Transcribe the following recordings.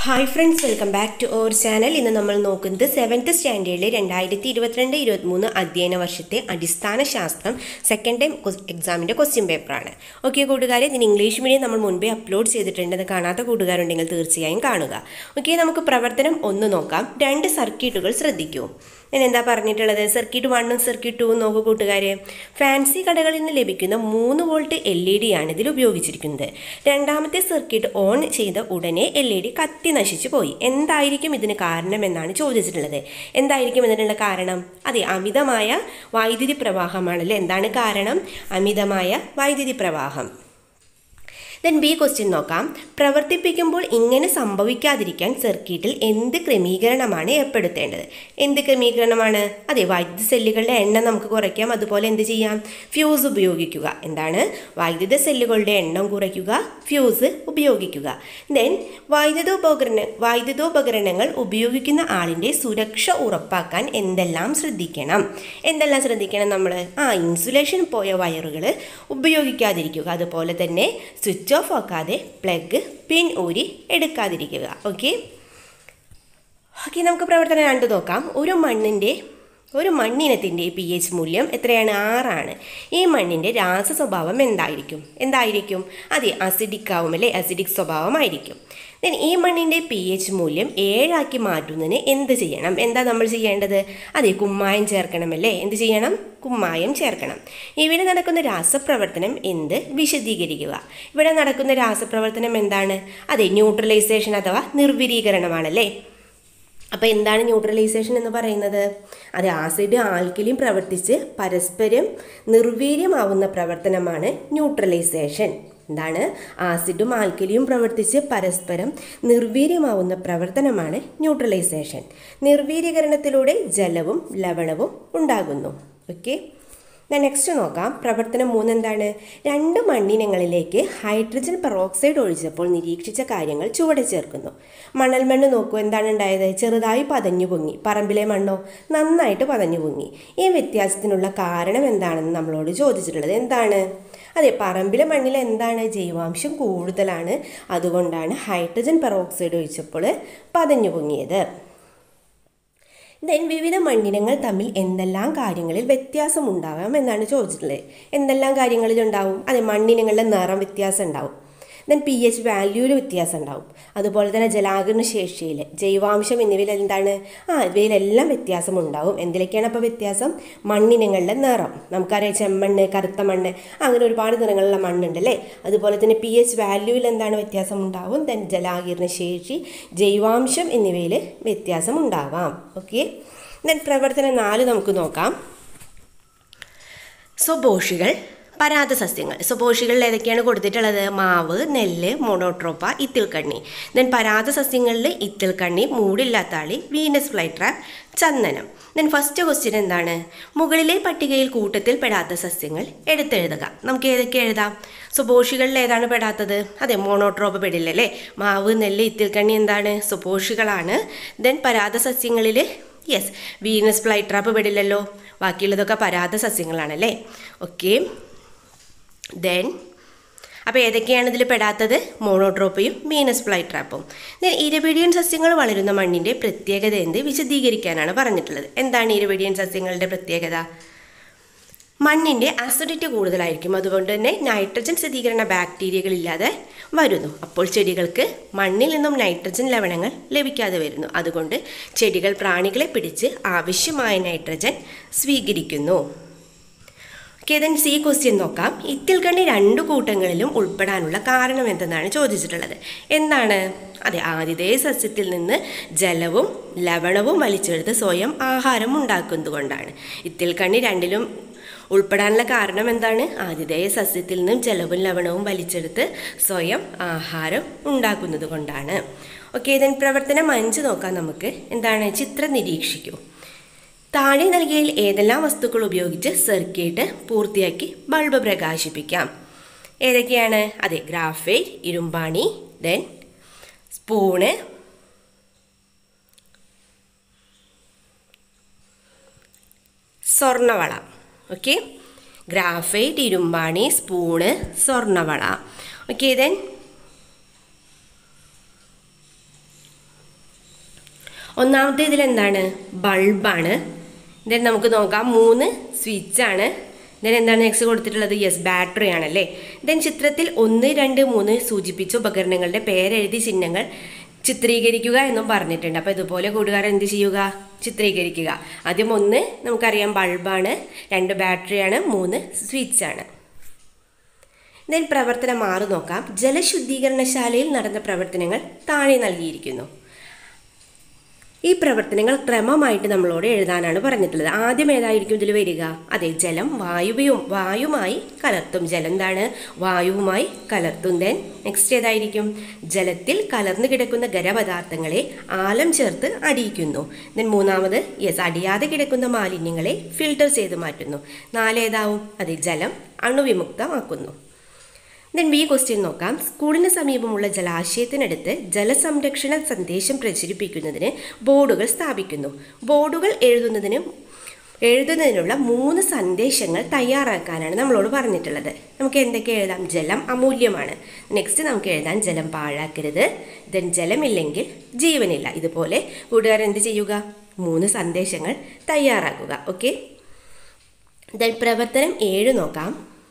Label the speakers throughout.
Speaker 1: hi friends welcome back to our channel ഇന്ന് നമ്മൾ നോക്കുന്നത് സെവൻത്ത് സ്റ്റാൻഡേർഡിലെ രണ്ടായിരത്തി ഇരുപത്തിരണ്ട് ഇരുപത്തിമൂന്ന് അധ്യയന വർഷത്തെ അടിസ്ഥാന ശാസ്ത്രം സെക്കൻഡ് ടൈം എക്സാമിൻ്റെ ക്വസ്റ്റ്യൻ പേപ്പറാണ് ഓക്കെ കൂട്ടുകാരെ ഇതിന് ഇംഗ്ലീഷ് മീഡിയം നമ്മൾ മുൻപേ അപ്ലോഡ് ചെയ്തിട്ടുണ്ട് അത് കാണാത്ത കൂട്ടുകാരുണ്ടെങ്കിൽ തീർച്ചയായും കാണുക ഓക്കെ നമുക്ക് പ്രവർത്തനം ഒന്ന് നോക്കാം രണ്ട് സർക്യൂട്ടുകൾ ശ്രദ്ധിക്കൂ ഞാൻ എന്താ പറഞ്ഞിട്ടുള്ളത് സർക്യൂട്ട് വണ്ണും സർക്യൂട്ട് ടൂവും നോക്കൂ കൂട്ടുകാരെ ഫാൻസി കടകളിൽ നിന്ന് ലഭിക്കുന്ന മൂന്ന് വോൾട്ട് എൽ ഇ ഡി ആണ് ഇതിൽ ഉപയോഗിച്ചിരിക്കുന്നത് രണ്ടാമത്തെ സർക്യൂട്ട് ഓൺ ചെയ്ത ഉടനെ എൽ ഇ ഡി കത്തി നശിച്ചു പോയി എന്തായിരിക്കും ഇതിന് കാരണം എന്നാണ് ചോദിച്ചിട്ടുള്ളത് എന്തായിരിക്കും ഇതിനുള്ള കാരണം അതെ അമിതമായ വൈദ്യുതി പ്രവാഹമാണല്ലേ എന്താണ് കാരണം അമിതമായ വൈദ്യുതി പ്രവാഹം ദെൻ ബി ക്വസ്റ്റ്യൻ നോക്കാം പ്രവർത്തിപ്പിക്കുമ്പോൾ ഇങ്ങനെ സംഭവിക്കാതിരിക്കാൻ സർക്യൂട്ടിൽ എന്ത് ക്രമീകരണമാണ് ഏർപ്പെടുത്തേണ്ടത് എന്ത് ക്രമീകരണമാണ് അതെ വൈദ്യുത സെല്ലുകളുടെ എണ്ണം നമുക്ക് കുറയ്ക്കാം അതുപോലെ എന്ത് ചെയ്യാം ഫ്യൂസ് ഉപയോഗിക്കുക എന്താണ് വൈദ്യുത സെല്ലുകളുടെ എണ്ണം കുറയ്ക്കുക ഫ്യൂസ് ഉപയോഗിക്കുക ദെൻ വൈദ്യുതോപകരണ വൈദ്യുതോപകരണങ്ങൾ ഉപയോഗിക്കുന്ന ആളിൻ്റെ സുരക്ഷ ഉറപ്പാക്കാൻ എന്തെല്ലാം ശ്രദ്ധിക്കണം എന്തെല്ലാം ശ്രദ്ധിക്കണം നമ്മൾ ആ ഇൻസുലേഷൻ പോയ വയറുകൾ ഉപയോഗിക്കാതിരിക്കുക അതുപോലെ തന്നെ സ്വിച്ച് ഓഫ് ആക്കാതെ പ്ലഗ് പിൻ ഊരി എടുക്കാതിരിക്കുക ഓക്കെ ഓക്കെ നമുക്ക് പ്രവർത്തനം രണ്ട് നോക്കാം ഒരു മണ്ണിൻ്റെ ഒരു മണ്ണിനത്തിൻ്റെ പി എച്ച് മൂല്യം എത്രയാണ് ആറാണ് ഈ മണ്ണിൻ്റെ രാസ സ്വഭാവം എന്തായിരിക്കും എന്തായിരിക്കും അതെ അസിഡിക് ആവും അല്ലേ അസിഡിക് സ്വഭാവമായിരിക്കും ദെൻ ഈ മണ്ണിൻ്റെ പി എച്ച് മൂല്യം ഏഴാക്കി മാറ്റുന്നതിന് എന്ത് ചെയ്യണം എന്താ നമ്മൾ ചെയ്യേണ്ടത് അതെ കുമ്മായം ചേർക്കണമല്ലേ എന്ത് ചെയ്യണം കുമ്മായം ചേർക്കണം ഇവിടെ നടക്കുന്ന രാസപ്രവർത്തനം എന്ത് വിശദീകരിക്കുക ഇവിടെ നടക്കുന്ന രാസപ്രവർത്തനം എന്താണ് അതെ ന്യൂട്രലൈസേഷൻ അഥവാ നിർവിരീകരണമാണല്ലേ അപ്പോൾ എന്താണ് ന്യൂട്രലൈസേഷൻ എന്ന് പറയുന്നത് അത് ആസിഡ് ആൽക്കലിയും പ്രവർത്തിച്ച് പരസ്പരം നിർവീര്യമാവുന്ന പ്രവർത്തനമാണ് ന്യൂട്രലൈസേഷൻ എന്താണ് ആസിഡും ആൽക്കലിയും പ്രവർത്തിച്ച് പരസ്പരം നിർവീര്യമാവുന്ന പ്രവർത്തനമാണ് ന്യൂട്രലൈസേഷൻ നിർവീര്യകരണത്തിലൂടെ ജലവും ലവണവും ഉണ്ടാകുന്നു ഓക്കെ നെക്സ്റ്റ് നോക്കാം പ്രവർത്തനം മൂന്ന് എന്താണ് രണ്ട് മണ്ണിനങ്ങളിലേക്ക് ഹൈഡ്രജൻ പെറോക്സൈഡ് ഒഴിച്ചപ്പോൾ നിരീക്ഷിച്ച കാര്യങ്ങൾ ചുവടെ ചേർക്കുന്നു മണൽ മണ്ണ് നോക്കൂ എന്താണ് ഉണ്ടായത് ചെറുതായി പതഞ്ഞു പൊങ്ങി പറമ്പിലെ മണ്ണോ നന്നായിട്ട് പതഞ്ഞു പൊങ്ങി ഈ വ്യത്യാസത്തിനുള്ള കാരണം എന്താണെന്ന് നമ്മളോട് ചോദിച്ചിട്ടുള്ളത് എന്താണ് അതെ പറമ്പിലെ മണ്ണിൽ എന്താണ് ജൈവാംശം കൂടുതലാണ് അതുകൊണ്ടാണ് ഹൈഡ്രജൻ പെറോക്സൈഡ് ഒഴിച്ചപ്പോൾ പതഞ്ഞു പൊങ്ങിയത് ദെൻ വിവിധ മണ്ണിനങ്ങൾ തമ്മിൽ എന്തെല്ലാം കാര്യങ്ങളിൽ വ്യത്യാസം ഉണ്ടാവാം എന്നാണ് ചോദിച്ചിട്ടുള്ളത് എന്തെല്ലാം കാര്യങ്ങളിൽ ഉണ്ടാവും അതെ മണ്ണിനങ്ങളുടെ നിറം വ്യത്യാസം ഉണ്ടാവും ദെൻ പി എച്ച് വാല്യൂവിൽ വ്യത്യാസം ഉണ്ടാവും അതുപോലെ തന്നെ ജലാകരണ ശേഷിയിൽ ജൈവാംശം എന്നിവയിൽ എന്താണ് ആ ഇവയിലെല്ലാം വ്യത്യാസം ഉണ്ടാവും എന്തിലൊക്കെയാണ് അപ്പോൾ വ്യത്യാസം മണ്ണിനങ്ങളുടെ നിറം നമുക്കറിയാം ചെമ്മണ്ണ് കറുത്ത മണ്ണ് അങ്ങനെ ഒരുപാട് നിറങ്ങളുള്ള മണ്ണുണ്ടല്ലേ അതുപോലെ തന്നെ പി എച്ച് വാല്യൂവിൽ എന്താണ് വ്യത്യാസം ഉണ്ടാവും ദെൻ ജലാകീർണ ശേഷി ജൈവാംശം എന്നിവയിൽ വ്യത്യാസം ഉണ്ടാവാം ഓക്കെ ദെൻ പ്രവർത്തനം നാല് നമുക്ക് നോക്കാം സ്വപോഷികൾ പരാതസസ്യങ്ങൾ സ്വപോഷികളിൽ ഏതൊക്കെയാണ് കൊടുത്തിട്ടുള്ളത് മാവ് നെല്ല് മോണോട്രോപ്പ ഇത്തിൽക്കണ്ണി ദെൻ പരാതസസ്യങ്ങളിൽ ഇത്തിൽക്കണ്ണി മൂടില്ലാത്താളി വീനസ് ഫ്ലൈ ട്രാപ്പ് ചന്ദനം ദെൻ ഫസ്റ്റ് ക്വസ്റ്റ്യൻ എന്താണ് മുകളിലെ പട്ടികയിൽ കൂട്ടത്തിൽ പെടാത്ത സസ്യങ്ങൾ എടുത്തെഴുതുക നമുക്ക് ഏതൊക്കെ എഴുതാം സുപോഷികളിൽ ഏതാണ് പെടാത്തത് അതെ മോണോട്രോപ്പ് പെടില്ലല്ലേ മാവ് നെല്ല് ഇത്തിൽക്കണ്ണി എന്താണ് സുപോഷികളാണ് ദെൻ പരാതസസ്യങ്ങളിൽ യെസ് വീനസ് ഫ്ലൈ ട്രാപ്പ് പെടില്ലല്ലോ ബാക്കിയുള്ളതൊക്കെ പരാത സസ്യങ്ങളാണല്ലേ ഓക്കെ ദെൻ അപ്പോൾ ഏതൊക്കെയാണ് ഇതിൽ പെടാത്തത് മോണോട്രോപ്പയും മീനസ് ഫ്ലൈ ട്രാപ്പും ദെൻ ഇരപിടിയൻ സസ്യങ്ങൾ വളരുന്ന മണ്ണിൻ്റെ പ്രത്യേകത എന്ത് വിശദീകരിക്കാനാണ് പറഞ്ഞിട്ടുള്ളത് എന്താണ് ഇരപിടിയൻ സസ്യങ്ങളുടെ പ്രത്യേകത മണ്ണിൻ്റെ അസിഡിറ്റി കൂടുതലായിരിക്കും അതുകൊണ്ട് തന്നെ നൈട്രജൻ സ്ഥിരീകരണ ബാക്ടീരിയകളില്ലാതെ വരുന്നു അപ്പോൾ ചെടികൾക്ക് മണ്ണിൽ നിന്നും നൈട്രജൻ ലവണങ്ങൾ ലഭിക്കാതെ വരുന്നു അതുകൊണ്ട് ചെടികൾ പ്രാണികളെ പിടിച്ച് ആവശ്യമായ നൈട്രജൻ സ്വീകരിക്കുന്നു ഓക്കെ ദെൻ സി ക്വസ്റ്റ്യൻ നോക്കാം ഇത്തിൽക്കണ്ണി രണ്ട് കൂട്ടങ്ങളിലും ഉൾപ്പെടാനുള്ള കാരണം എന്തെന്നാണ് ചോദിച്ചിട്ടുള്ളത് എന്താണ് അതെ ആതിഥേയ സസ്യത്തിൽ നിന്ന് ജലവും ലവണവും വലിച്ചെടുത്ത് സ്വയം ആഹാരം ഉണ്ടാക്കുന്നതുകൊണ്ടാണ് ഇത്തിൽക്കണ്ണി രണ്ടിലും ഉൾപ്പെടാനുള്ള കാരണം എന്താണ് ആതിഥേയ സസ്യത്തിൽ നിന്നും ജലവും ലവണവും വലിച്ചെടുത്ത് സ്വയം ആഹാരം ഉണ്ടാക്കുന്നത് കൊണ്ടാണ് ഓക്കെ ദെൻ പ്രവർത്തനം അഞ്ച് നോക്കാം നമുക്ക് എന്താണ് ചിത്രം നിരീക്ഷിക്കൂ താഴെ നൽകിയതിൽ ഏതെല്ലാം വസ്തുക്കൾ ഉപയോഗിച്ച് സർക്യൂട്ട് പൂർത്തിയാക്കി ബൾബ് പ്രകാശിപ്പിക്കാം ഏതൊക്കെയാണ് അതെ ഗ്രാഫൈറ്റ് ഇരുമ്പാണി ദെൻ സ്പൂണ് സ്വർണവള ഓക്കെ ഗ്രാഫൈറ്റ് ഇരുമ്പാണി സ്പൂണ് സ്വർണവള ഓക്കെ ദെൻ ഒന്നാമത്തെ ഇതിൽ എന്താണ് ബൾബാണ് ദെൻ നമുക്ക് നോക്കാം മൂന്ന് സ്വിച്ചാണ് ദെൻ എന്താണ് നെക്സ്റ്റ് കൊടുത്തിട്ടുള്ളത് യെസ് ബാറ്ററി ആണല്ലേ ദെൻ ചിത്രത്തിൽ ഒന്ന് രണ്ട് മൂന്ന് സൂചിപ്പിച്ച ഉപകരണങ്ങളുടെ പേരെഴുതി ചിഹ്നങ്ങൾ ചിത്രീകരിക്കുക എന്നും പറഞ്ഞിട്ടുണ്ട് അപ്പോൾ ഇതുപോലെ കൂട്ടുകാർ എന്ത് ചെയ്യുക ചിത്രീകരിക്കുക ആദ്യം ഒന്ന് നമുക്കറിയാം ബൾബാണ് രണ്ട് ബാറ്ററിയാണ് മൂന്ന് സ്വിച്ചാണ് ദെൻ പ്രവർത്തനം മാറി നോക്കാം ജലശുദ്ധീകരണശാലയിൽ നടന്ന പ്രവർത്തനങ്ങൾ താഴെ നൽകിയിരിക്കുന്നു ഈ പ്രവർത്തനങ്ങൾ ക്രമമായിട്ട് നമ്മളോട് എഴുതാനാണ് പറഞ്ഞിട്ടുള്ളത് ആദ്യം ഏതായിരിക്കും ഇതിൽ വരിക അതെ ജലം വായുവും വായുമായി കലർത്തും ജലം എന്താണ് വായുവുമായി കലർത്തും ദെൻ നെക്സ്റ്റ് ഏതായിരിക്കും ജലത്തിൽ കലർന്നു കിടക്കുന്ന ഖരപദാർത്ഥങ്ങളെ ആലം ചേർത്ത് അടിയിക്കുന്നു ദെൻ മൂന്നാമത് യെസ് അടിയാതെ കിടക്കുന്ന മാലിന്യങ്ങളെ ഫിൽട്ടർ ചെയ്ത് മാറ്റുന്നു നാലേതാവും അതെ ജലം അണുവിമുക്തമാക്കുന്നു ദെൻ ബി ക്വസ്റ്റ്യൻ നോക്കാം സ്കൂളിന് സമീപമുള്ള ജലാശയത്തിനടുത്ത് ജലസംരക്ഷണ സന്ദേശം പ്രചരിപ്പിക്കുന്നതിന് ബോർഡുകൾ സ്ഥാപിക്കുന്നു ബോർഡുകൾ എഴുതുന്നതിന് എഴുതുന്നതിനുള്ള മൂന്ന് സന്ദേശങ്ങൾ തയ്യാറാക്കാനാണ് നമ്മളോട് പറഞ്ഞിട്ടുള്ളത് നമുക്ക് എന്തൊക്കെ എഴുതാം ജലം അമൂല്യമാണ് നെക്സ്റ്റ് നമുക്ക് എഴുതാം ജലം പാഴാക്കരുത് ദെൻ ജലമില്ലെങ്കിൽ ജീവനില്ല ഇതുപോലെ കൂട്ടുകാർ എന്ത് ചെയ്യുക മൂന്ന് സന്ദേശങ്ങൾ തയ്യാറാക്കുക ഓക്കെ ദെൻ പ്രവർത്തനം ഏഴ് നോക്കാം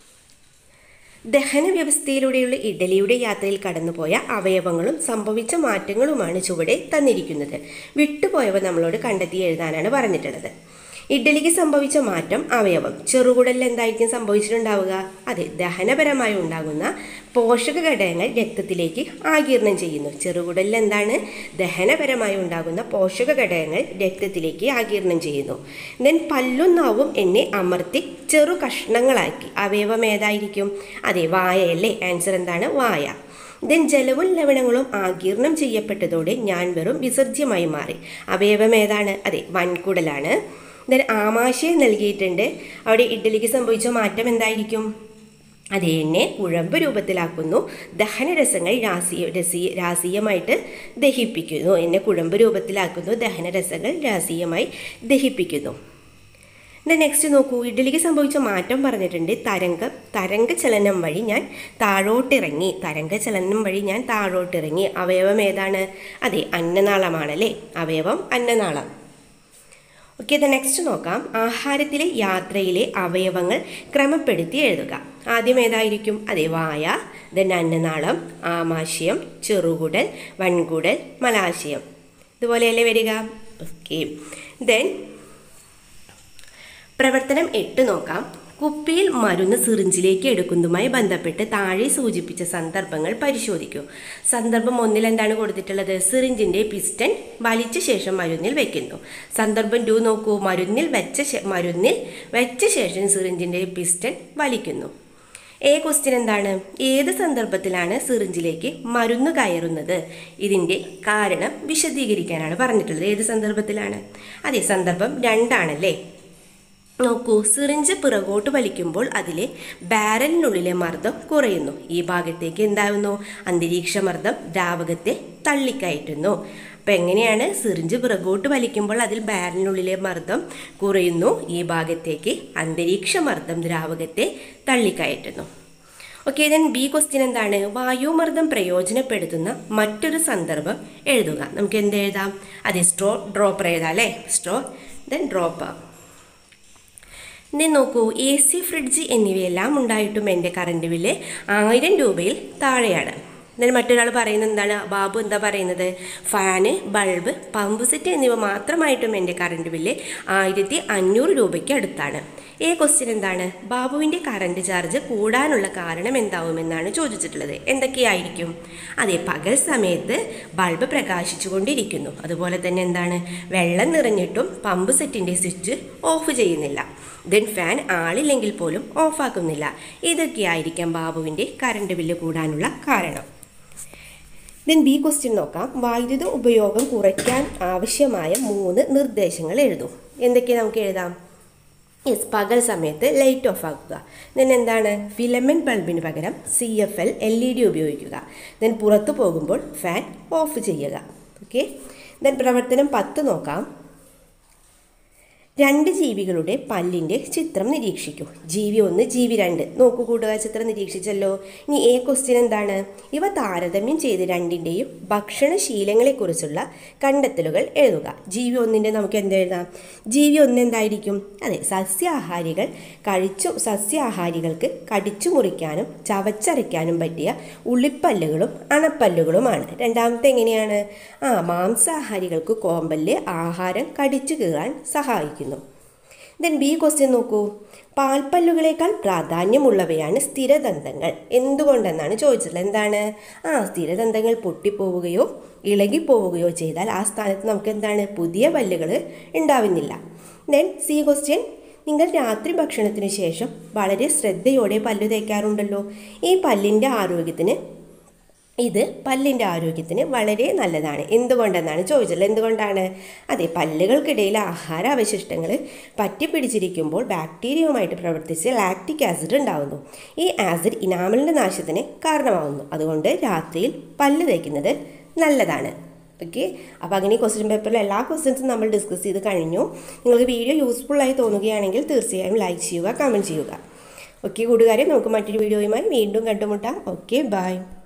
Speaker 1: ദഹന വ്യവസ്ഥയിലൂടെയുള്ള ഇഡലിയുടെ യാത്രയിൽ കടന്നുപോയ അവയവങ്ങളും സംഭവിച്ച മാറ്റങ്ങളുമാണ് ചുവടെ തന്നിരിക്കുന്നത് വിട്ടുപോയവ നമ്മളോട് കണ്ടെത്തി എഴുതാനാണ് പറഞ്ഞിട്ടുള്ളത് ഇഡ്ഡലിക്ക് സംഭവിച്ച മാറ്റം അവയവം ചെറുകുടലിൽ എന്തായിരിക്കും സംഭവിച്ചിട്ടുണ്ടാവുക അതെ ദഹനപരമായി ഉണ്ടാകുന്ന പോഷക ഘടകങ്ങൾ രക്തത്തിലേക്ക് ആഗിരണം ചെയ്യുന്നു ചെറുകുടലിൽ എന്താണ് ദഹനപരമായി ഉണ്ടാകുന്ന പോഷക ഘടകങ്ങൾ രക്തത്തിലേക്ക് ആഗിരണം ചെയ്യുന്നു ദെൻ പല്ലും നാവും എന്നെ അമർത്തി ചെറു കഷ്ണങ്ങളാക്കി അവയവം ഏതായിരിക്കും അതെ വായയല്ലേ ആൻസർ എന്താണ് വായ ദെൻ ജലവും ലവണങ്ങളും ആഗീർണം ചെയ്യപ്പെട്ടതോടെ ഞാൻ വെറും വിസർജ്യമായി മാറി അവയവം ഏതാണ് അതെ വൻകുടലാണ് ദെൻ ആമാശയം നൽകിയിട്ടുണ്ട് അവിടെ ഇഡ്ഡലിക്ക് സംഭവിച്ച മാറ്റം എന്തായിരിക്കും അത് എന്നെ കുഴമ്പ് രൂപത്തിലാക്കുന്നു ദഹനരസങ്ങൾ രാസീയ രസീ രാസീയമായിട്ട് ദഹിപ്പിക്കുന്നു എന്നെ കുഴമ്പ് രൂപത്തിലാക്കുന്നു ദഹനരസങ്ങൾ രാസീയമായി ദഹിപ്പിക്കുന്നു നെക്സ്റ്റ് നോക്കൂ ഇഡ്ഡലിക്ക് സംഭവിച്ച മാറ്റം പറഞ്ഞിട്ടുണ്ട് തരംഗ തരംഗ ചലനം വഴി ഞാൻ താഴോട്ടിറങ്ങി തരംഗ ചലനം വഴി ഞാൻ താഴോട്ടിറങ്ങി അവയവം ഏതാണ് അതെ അന്നനാളമാണല്ലേ അവയവം അന്നനാളം ഓക്കെ ദ നെക്സ്റ്റ് നോക്കാം ആഹാരത്തിലെ യാത്രയിലെ അവയവങ്ങൾ ക്രമപ്പെടുത്തി എഴുതുക ആദ്യം ഏതായിരിക്കും അതെ വായ ദെൻ അന്നനാളം ആമാശയം ചെറുകുടൽ വൻകുടൽ മലാശയം ഇതുപോലെയല്ലേ വരിക ഓക്കെ ദെൻ പ്രവർത്തനം എട്ട് നോക്കാം കുപ്പിയിൽ മരുന്ന് സിറിഞ്ചിലേക്ക് എടുക്കുന്നതുമായി ബന്ധപ്പെട്ട് താഴെ സൂചിപ്പിച്ച സന്ദർഭങ്ങൾ പരിശോധിക്കൂ സന്ദർഭം ഒന്നിൽ എന്താണ് കൊടുത്തിട്ടുള്ളത് സിറിഞ്ചിന്റെ പിസ്റ്റൻ വലിച്ച ശേഷം മരുന്നിൽ വെക്കുന്നു സന്ദർഭം ടു നോക്കൂ മരുന്നിൽ വെച്ച ശേ- മരുന്നിൽ വെച്ച ശേഷം സിറിഞ്ചിന്റെ പിസ്റ്റൻ വലിക്കുന്നു എ ക്വസ്റ്റ്യൻ എന്താണ് ഏത് സന്ദർഭത്തിലാണ് സിറിഞ്ചിലേക്ക് മരുന്ന് കയറുന്നത് ഇതിൻ്റെ കാരണം വിശദീകരിക്കാനാണ് പറഞ്ഞിട്ടുള്ളത് ഏത് സന്ദർഭത്തിലാണ് അതെ സന്ദർഭം രണ്ടാണല്ലേ നോക്കൂ സിറിഞ്ച് പിറകോട്ട് വലിക്കുമ്പോൾ അതിലെ ബാരലിനുള്ളിലെ മർദ്ദം കുറയുന്നു ഈ ഭാഗത്തേക്ക് എന്താകുന്നു അന്തരീക്ഷ മർദ്ദം ദ്രാവകത്തെ തള്ളിക്കയറ്റുന്നു അപ്പം എങ്ങനെയാണ് സിറിഞ്ച് പിറകോട്ട് വലിക്കുമ്പോൾ അതിൽ ബാരലിനുള്ളിലെ മർദ്ദം കുറയുന്നു ഈ ഭാഗത്തേക്ക് അന്തരീക്ഷ മർദ്ദം ദ്രാവകത്തെ തള്ളിക്കയറ്റുന്നു ഓക്കെ ദെൻ ബി ക്വസ്റ്റ്യൻ എന്താണ് വായുമർദ്ദം പ്രയോജനപ്പെടുത്തുന്ന മറ്റൊരു സന്ദർഭം എഴുതുക നമുക്ക് എന്ത് എഴുതാം അതെ സ്ട്രോ ഡ്രോപ്പർ എഴുതാം അല്ലേ സ്ട്രോ ദെൻ ഡ്രോപ്പർ ഇനി നോക്കൂ എ സി ഫ്രിഡ്ജ് എന്നിവയെല്ലാം ഉണ്ടായിട്ടും എൻ്റെ കറണ്ട് ബില്ല് ആയിരം രൂപയിൽ താഴെയാണ് എന്നാൽ മറ്റൊരാൾ പറയുന്നത് എന്താണ് ബാബു എന്താ പറയുന്നത് ഫാന് ബൾബ് പമ്പ് സെറ്റ് എന്നിവ മാത്രമായിട്ടും എൻ്റെ കറണ്ട് ബില്ല് ആയിരത്തി അഞ്ഞൂറ് രൂപയ്ക്ക് അടുത്താണ് ഏ ക്വസ്റ്റ്യൻ എന്താണ് ബാബുവിൻ്റെ കറണ്ട് ചാർജ് കൂടാനുള്ള കാരണം എന്താവുമെന്നാണ് ചോദിച്ചിട്ടുള്ളത് എന്തൊക്കെയായിരിക്കും അതെ പകൽ സമയത്ത് ബൾബ് പ്രകാശിച്ചുകൊണ്ടിരിക്കുന്നു അതുപോലെ തന്നെ എന്താണ് വെള്ളം നിറഞ്ഞിട്ടും പമ്പ് സെറ്റിൻ്റെ സ്വിച്ച് ഓഫ് ചെയ്യുന്നില്ല ദെൻ ഫാൻ ആളില്ലെങ്കിൽ പോലും ഓഫാക്കുന്നില്ല ഇതൊക്കെയായിരിക്കാം ബാബുവിൻ്റെ കറണ്ട് ബില്ല് കൂടാനുള്ള കാരണം ദെൻ ബി ക്വസ്റ്റ്യൻ നോക്കാം വൈദ്യുത ഉപയോഗം കുറയ്ക്കാൻ ആവശ്യമായ മൂന്ന് നിർദ്ദേശങ്ങൾ എഴുതും എന്തൊക്കെ നമുക്ക് എഴുതാം യെസ് പകൽ സമയത്ത് ലൈറ്റ് ഓഫ് ആക്കുക ദെൻ എന്താണ് ഫിലമെൻറ്റ് ബൾബിന് പകരം C F L L E D ഉപയോഗിക്കുക ദെൻ പുറത്തു പോകുമ്പോൾ ഫാൻ ഓഫ് ചെയ്യുക ഓക്കെ ദെൻ പ്രവർത്തനം പത്ത് നോക്കാം രണ്ട് ജീവികളുടെ പല്ലിൻ്റെ ചിത്രം നിരീക്ഷിക്കൂ ജീവി ഒന്ന് ജീവി രണ്ട് നോക്കൂ കൂട്ടുകാർ ചിത്രം നിരീക്ഷിച്ചല്ലോ ഇനി എ ക്വസ്റ്റ്യൻ എന്താണ് ഇവ താരതമ്യം ചെയ്ത് രണ്ടിൻ്റെയും ഭക്ഷണശീലങ്ങളെക്കുറിച്ചുള്ള കണ്ടെത്തലുകൾ എഴുതുക ജീവി ഒന്നിൻ്റെ നമുക്ക് എന്ത് എഴുതാം ജീവി ഒന്ന് എന്തായിരിക്കും അതെ സസ്യാഹാരികൾ കഴിച്ചു സസ്യാഹാരികൾക്ക് കടിച്ചു മുറിക്കാനും ചവച്ചരയ്ക്കാനും പറ്റിയ ഉള്ളിപ്പല്ലുകളും അണപ്പല്ലുകളുമാണ് രണ്ടാമത്തെ എങ്ങനെയാണ് ആ മാംസാഹാരികൾക്ക് കോമ്പല്ല് ആഹാരം കടിച്ചു കീറാൻ സഹായിക്കുന്നു ദെൻ ബി ക്വസ്റ്റ്യൻ നോക്കൂ പാൽപ്പല്ലുകളേക്കാൾ പ്രാധാന്യമുള്ളവയാണ് സ്ഥിരദന്തങ്ങൾ എന്തുകൊണ്ടെന്നാണ് ചോദിച്ചത് എന്താണ് ആ സ്ഥിരദന്തങ്ങൾ പൊട്ടിപ്പോവുകയോ ഇളകിപ്പോവുകയോ ചെയ്താൽ ആ സ്ഥാനത്ത് നമുക്ക് എന്താണ് പുതിയ പല്ലുകൾ ഉണ്ടാവുന്നില്ല ദെൻ സി ക്വസ്റ്റ്യൻ നിങ്ങൾ രാത്രി ഭക്ഷണത്തിന് ശേഷം വളരെ ശ്രദ്ധയോടെ പല്ലു തേക്കാറുണ്ടല്ലോ ഈ പല്ലിൻ്റെ ആരോഗ്യത്തിന് ഇത് പല്ലിൻ്റെ ആരോഗ്യത്തിന് വളരെ നല്ലതാണ് എന്തുകൊണ്ടെന്നാണ് ചോദിച്ചത് എന്തുകൊണ്ടാണ് അതെ പല്ലുകൾക്കിടയിൽ ആഹാര അവശിഷ്ടങ്ങൾ പറ്റിപ്പിടിച്ചിരിക്കുമ്പോൾ ബാക്ടീരിയയുമായിട്ട് പ്രവർത്തിച്ച് ലാക്റ്റിക് ആസിഡ് ഉണ്ടാകുന്നു ഈ ആസിഡ് ഇനാമലിൻ്റെ നാശത്തിന് കാരണമാകുന്നു അതുകൊണ്ട് രാത്രിയിൽ പല്ല് തേക്കുന്നത് നല്ലതാണ് ഓക്കെ അപ്പോൾ അങ്ങനെ ക്വസ്റ്റ്യൻ പേപ്പറിൽ എല്ലാ ക്വസ്റ്റ്യൻസും നമ്മൾ ഡിസ്കസ് ചെയ്ത് കഴിഞ്ഞു നിങ്ങൾക്ക് വീഡിയോ യൂസ്ഫുൾ ആയി തോന്നുകയാണെങ്കിൽ തീർച്ചയായും ലൈക്ക് ചെയ്യുക കമൻറ്റ് ചെയ്യുക ഓക്കെ കൂട്ടുകാരെ നമുക്ക് മറ്റൊരു വീഡിയോയുമായി വീണ്ടും കണ്ടുമുട്ടാം ഓക്കെ ബൈ